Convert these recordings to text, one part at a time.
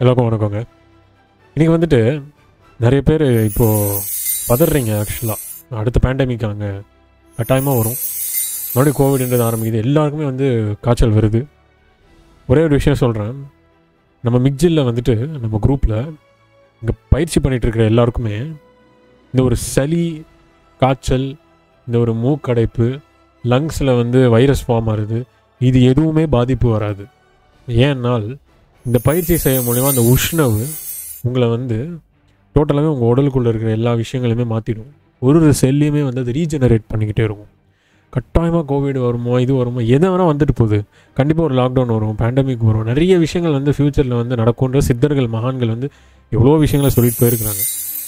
எல்லாருக்கும் வணக்கங்க இன்றைக்கி வந்துட்டு நிறைய பேர் இப்போது பதறீங்க ஆக்சுவலாக அடுத்த பேண்டமிக் அங்கே கட்டாயமாக வரும் மறுபடியும் கோவிட்ன்றது ஆரம்பிக்குது எல்லாருக்குமே வந்து காய்ச்சல் வருது ஒரே ஒரு விஷயம் சொல்கிறேன் நம்ம மிக்ஜில்ல வந்துட்டு நம்ம குரூப்பில் இங்கே பயிற்சி பண்ணிகிட்டு இருக்கிற எல்லாருக்குமே இந்த ஒரு சளி காய்ச்சல் இந்த ஒரு மூக்கடைப்பு லங்ஸில் வந்து வைரஸ் ஃபார்ம் ஆகுது இது எதுவுமே பாதிப்பு வராது ஏன்னால் இந்த பயிற்சி செய்ய மூலிமா அந்த உஷ்ணவு உங்களை வந்து டோட்டலாகவே உங்கள் உடலுக்குள்ளே இருக்கிற எல்லா விஷயங்களையுமே மாற்றிடும் ஒரு ஒரு செல்லையுமே வந்து அது ரீஜெனரேட் பண்ணிக்கிட்டே இருக்கும் கட்டாயமாக கோவிட் வருமோ இது வருமோ எதை வேணால் வந்துட்டு போகுது கண்டிப்பாக ஒரு லாக்டவுன் வரும் பேண்டமிக் வரும் நிறைய விஷயங்கள் வந்து ஃப்யூச்சரில் வந்து நடக்கும்ன்ற சித்தர்கள் மகான்கள் வந்து எவ்வளோ விஷயங்களை சொல்லிட்டு போயிருக்கிறாங்க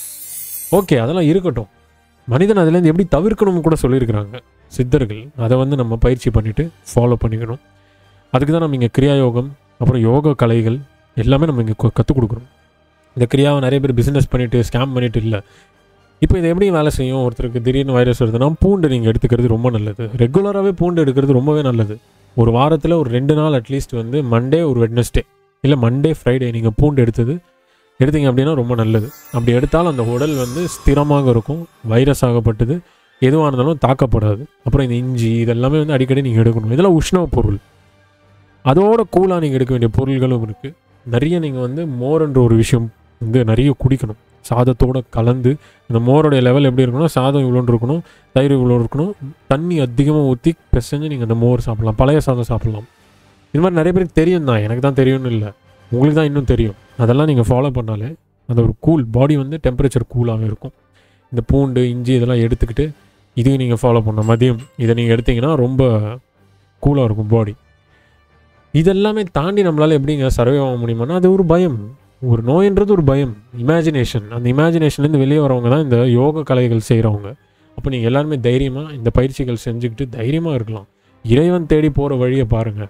ஓகே அதெல்லாம் இருக்கட்டும் மனிதன் அதுலேருந்து எப்படி தவிர்க்கணும்னு கூட சொல்லியிருக்கிறாங்க சித்தர்கள் அதை வந்து நம்ம பயிற்சி பண்ணிவிட்டு ஃபாலோ பண்ணிக்கணும் அதுக்கு தான் நம்ம இங்கே கிரியா யோகம் அப்புறம் யோக கலைகள் எல்லாமே நம்ம இங்கே கற்றுக் கொடுக்குறோம் இந்த கிரியாவை நிறைய பேர் பிஸ்னஸ் பண்ணிவிட்டு ஸ்கேம் பண்ணிட்டு இல்லை இப்போ இது எப்படி வேலை செய்யும் ஒருத்தருக்கு திடீர்னு வைரஸ் வருதுன்னா பூண்டு நீங்கள் எடுத்துக்கிறது ரொம்ப நல்லது ரெகுலராகவே பூண்டு எடுக்கிறது ரொம்பவே நல்லது ஒரு வாரத்தில் ஒரு ரெண்டு நாள் அட்லீஸ்ட் வந்து மண்டே ஒரு வெட்னஸ்டே இல்லை மண்டே ஃப்ரைடே நீங்கள் பூண்டு எடுத்தது எடுத்தீங்க அப்படின்னா ரொம்ப நல்லது அப்படி எடுத்தாலும் அந்த உடல் வந்து ஸ்திரமாக இருக்கும் வைரஸ் ஆகப்பட்டது எதுவாக இருந்தாலும் தாக்கப்படாது அப்புறம் இந்த இஞ்சி இதெல்லாமே வந்து அடிக்கடி நீங்கள் எடுக்கணும் இதெல்லாம் உஷ்ண பொருள் அதோட கூலாக நீங்கள் எடுக்க வேண்டிய பொருள்களும் இருக்குது நிறைய நீங்கள் வந்து மோர்ன்ற ஒரு விஷயம் வந்து நிறைய குடிக்கணும் சாதத்தோட கலந்து இந்த மோரோடைய லெவல் எப்படி இருக்கணும் சாதம் இவ்வளோன்னு இருக்கணும் தயிர் இவ்வளோ இருக்கணும் தண்ணி அதிகமாக ஊற்றி பிசைஞ்சு நீங்கள் அந்த மோர் சாப்பிட்லாம் பழைய சாதம் சாப்பிட்லாம் இது மாதிரி நிறைய பேருக்கு தெரியும் தான் எனக்கு தான் தெரியும்னு இல்லை உங்களுக்கு தான் இன்னும் தெரியும் அதெல்லாம் நீங்கள் ஃபாலோ பண்ணாலே அந்த ஒரு கூல் பாடி வந்து டெம்பரேச்சர் கூலாகவே இருக்கும் இந்த பூண்டு இஞ்சி இதெல்லாம் எடுத்துக்கிட்டு இதையும் நீங்கள் ஃபாலோ பண்ண மதியம் இதை நீங்கள் எடுத்தீங்கன்னா ரொம்ப கூலாக இருக்கும் பாடி இதெல்லாமே தாண்டி நம்மளால் எப்படிங்க சர்வே ஆக முடியுமானா அது ஒரு பயம் ஒரு நோயின்றது ஒரு பயம் இமேஜினேஷன் அந்த இமேஜினேஷன்லேருந்து வெளியே வரவங்க தான் இந்த யோக கலைகள் செய்கிறவங்க அப்போ நீங்கள் எல்லாருமே தைரியமாக இந்த பயிற்சிகள் செஞ்சுக்கிட்டு தைரியமாக இருக்கலாம் இறைவன் தேடி போகிற வழியை பாருங்கள்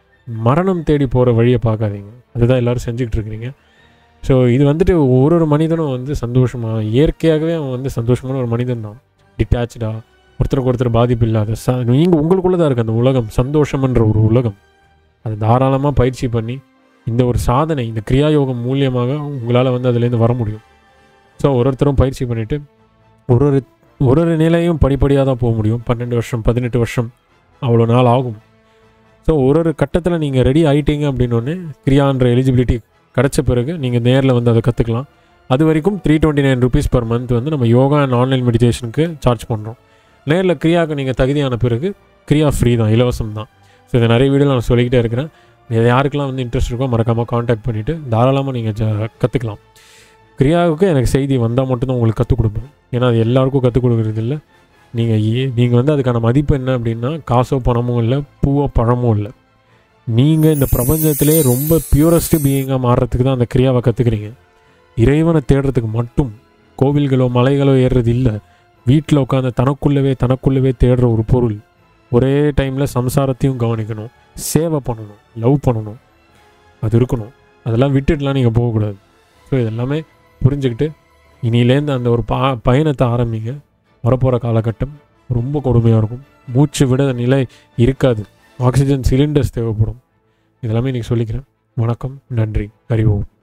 மரணம் தேடி போகிற வழியை பார்க்காதீங்க அதுதான் எல்லோரும் செஞ்சுக்கிட்டு இருக்கிறீங்க ஸோ இது வந்துட்டு ஒரு ஒரு மனிதனும் வந்து சந்தோஷமாக இயற்கையாகவே அவன் வந்து சந்தோஷமான ஒரு மனிதன் தான் டிட்டாச்சாக ஒருத்தருக்கு ஒருத்தர் பாதிப்பு இல்லாத ச நீங்கள் உங்களுக்குள்ளே தான் இருக்குது அந்த உலகம் சந்தோஷம்ன்ற ஒரு உலகம் அதை தாராளமாக பயிற்சி பண்ணி இந்த ஒரு சாதனை இந்த கிரியாயோகம் மூலியமாக உங்களால் வந்து அதுலேருந்து வர முடியும் ஸோ ஒரு ஒருத்தரும் பயிற்சி பண்ணிவிட்டு ஒரு ஒரு ஒரு ஒரு நிலையும் படிப்படியாக தான் போக முடியும் பன்னெண்டு வருஷம் பதினெட்டு வருஷம் அவ்வளோ நாள் ஆகும் ஸோ ஒரு ஒரு கட்டத்தில் நீங்கள் ரெடி ஆகிட்டீங்க அப்படின்னோடனே கிரியான்ற எலிஜிபிலிட்டி கிடச்ச பிறகு நீங்கள் நேரில் வந்து அதை கற்றுக்கலாம் அது வரைக்கும் three twenty nine rupees per month வந்து நம்ம யோகா அண்ட் ஆன்லைன் மெடிடேஷனுக்கு சார்ஜ் பண்ணுறோம் நேரில் கிரியாவுக்கு நீங்கள் தகுதியான பிறகு கிரியா ஃப்ரீ தான் இலவசம் தான் ஸோ இதை நிறைய வீடியோ நான் சொல்லிக்கிட்டே இருக்கிறேன் இது யாருக்கெல்லாம் வந்து இன்ட்ரெஸ்ட் இருக்கோ மறக்காமல் காண்டாக்ட் பண்ணிவிட்டு தாராளமாக நீங்கள் ஜ கற்றுக்கலாம் கிரியாவுக்கு எனக்கு செய்தி வந்தால் மட்டும்தான் உங்களுக்கு கற்றுக் கொடுப்பேன் ஏன்னா அது எல்லாருக்கும் கற்றுக் கொடுக்குறது இல்லை நீங்கள் ஏ நீங்கள் வந்து அதுக்கான மதிப்பு என்ன அப்படின்னா காசோ பணமோ இல்லை பூவோ பழமோ இல்லை நீங்கள் இந்த பிரபஞ்சத்திலே ரொம்ப பியூரஸ்ட் பீயிங்காக மாறுறதுக்கு தான் அந்த கிரியாவை கற்றுக்குறீங்க இறைவனை தேடுறதுக்கு மட்டும் கோவில்களோ மலைகளோ ஏறுறது இல்லை வீட்டில் உட்காந்து தனக்குள்ளவே தனக்குள்ளவே தேடுற ஒரு பொருள் ஒரே டைமில் சம்சாரத்தையும் கவனிக்கணும் சேவை பண்ணணும் லவ் பண்ணணும் அது இருக்கணும் அதெல்லாம் விட்டுட்டுலாம் நீங்கள் போகக்கூடாது ஸோ இதெல்லாமே புரிஞ்சுக்கிட்டு இனியிலேருந்து அந்த ஒரு பா பயணத்தை ஆரம்பிங்க வரப்போகிற காலகட்டம் ரொம்ப கொடுமையாக இருக்கும் மூச்சு விட நிலை இருக்காது ஆக்சிஜன் சிலிண்டர்ஸ் தேவைப்படும் இதெல்லாமே இன்றைக்கி சொல்லிக்கிறேன் வணக்கம் நன்றி அறிவோம்